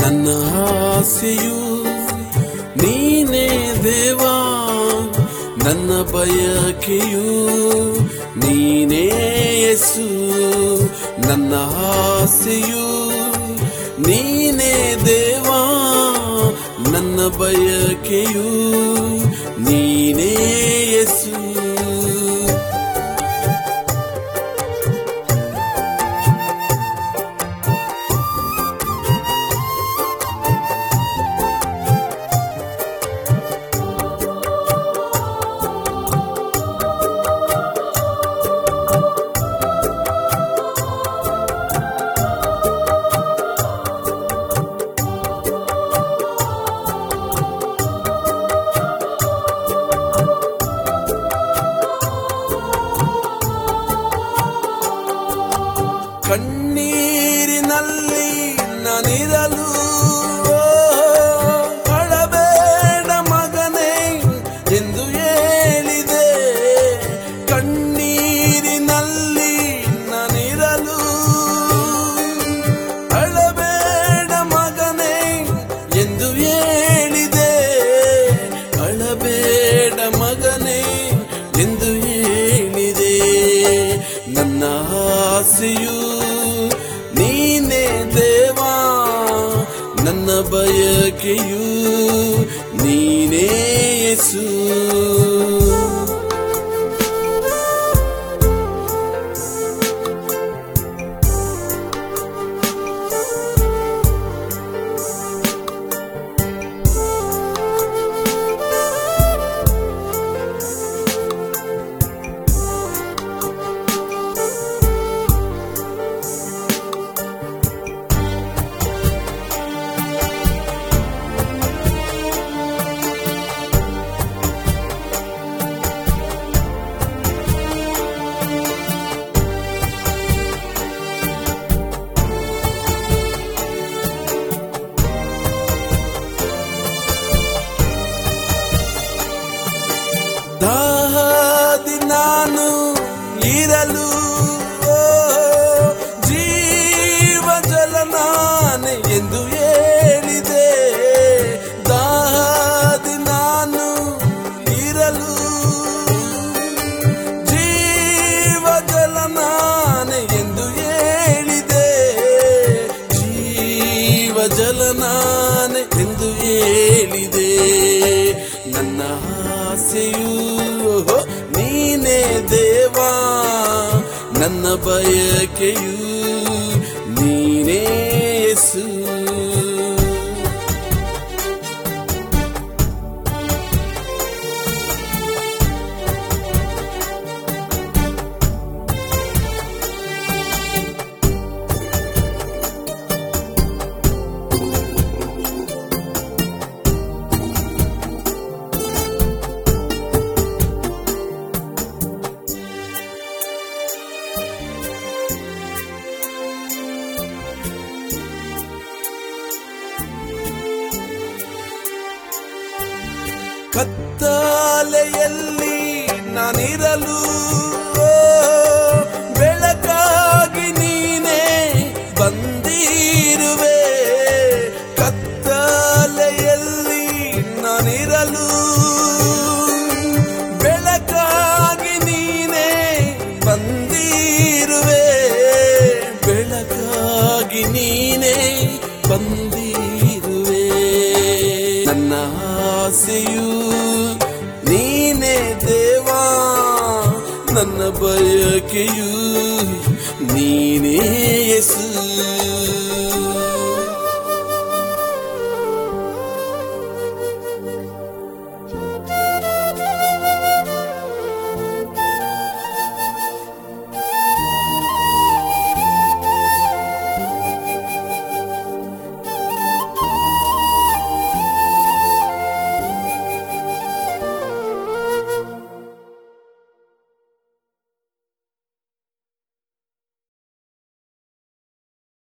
ನನ್ನ ಆಸೆಯು ನೀನೇ ದೇವಾ ನನ್ನ ಬಯಕೆಯು ನೀನೇ ಯೇಸು ನನ್ನ ಆಸೆಯು ನೀನೇ ದೇವಾ ನನ್ನ ಬಯಕೆಯು ನೀನೇ ಯೇಸು ಕಣ್ಣೀರಿನಲ್ಲಿ ನಾನಿರಲು ಅಳಬೇಡ ಮಗನೇ ಎಂದು ಹೇಳಿದೆ ಕಣ್ಣೀರಿನಲ್ಲಿ ನಾನಿರಲು ಅಳಬೇಡ ಮಗನೇ ಎಂದು ಹೇಳಿದೆ ಅಳಬೇಡ ಮಗನೇ ಎಂದು ಹೇಳಿದೆ ನನ್ನ ಆಸೆಯು ನೀನೇ ದೇವಾ ನನ್ನ ಬಯಕೆಯು ನೀನೇ ಯೇಸು ದಾಹದಿ ನಾನು ಇರಲು ಓ, ಜೀವ ಜಲ ನಾನೆ ಎಂದು ಹೇಳಿದೆ ದಾಹದಿ ನಾನು ಇರಲು ಜೀವ ಜಲ ನಾನೆ ಎಂದು ಹೇಳಿದೆ ಜೀವ ಜಲ ನಾನೆ ಎಂದು ಹೇಳಿದೆ ನನ್ನ ಆಸೆಯು ಓಹೋ, ನೀನೇ ದೇವಾ ನನ್ನ ಬಯಕೆಯು ನೀನೇ ಯೇಸು ಕತ್ತಲೆಯಲ್ಲಿ ನಾನಿರಲು ಓ, ಬೆಳಕಾಗಿ ನೀನೇ ಬಂದಿರುವೆ ಕತ್ತಲೆಯಲ್ಲಿ ನಾನಿರಲು ಬೆಳಕಾಗಿ ನೀನೇ ಬಂದಿರುವೆ ಬೆಳಕಾಗಿ ನೀನೇ ಬಂದಿರುವೆ ನನ್ನ ಆಸೆಯು ನೀನೇ ದೇವಾ ನನ್ನ ಬಯಕೆಯು ನೀನೇ ಯೇಸು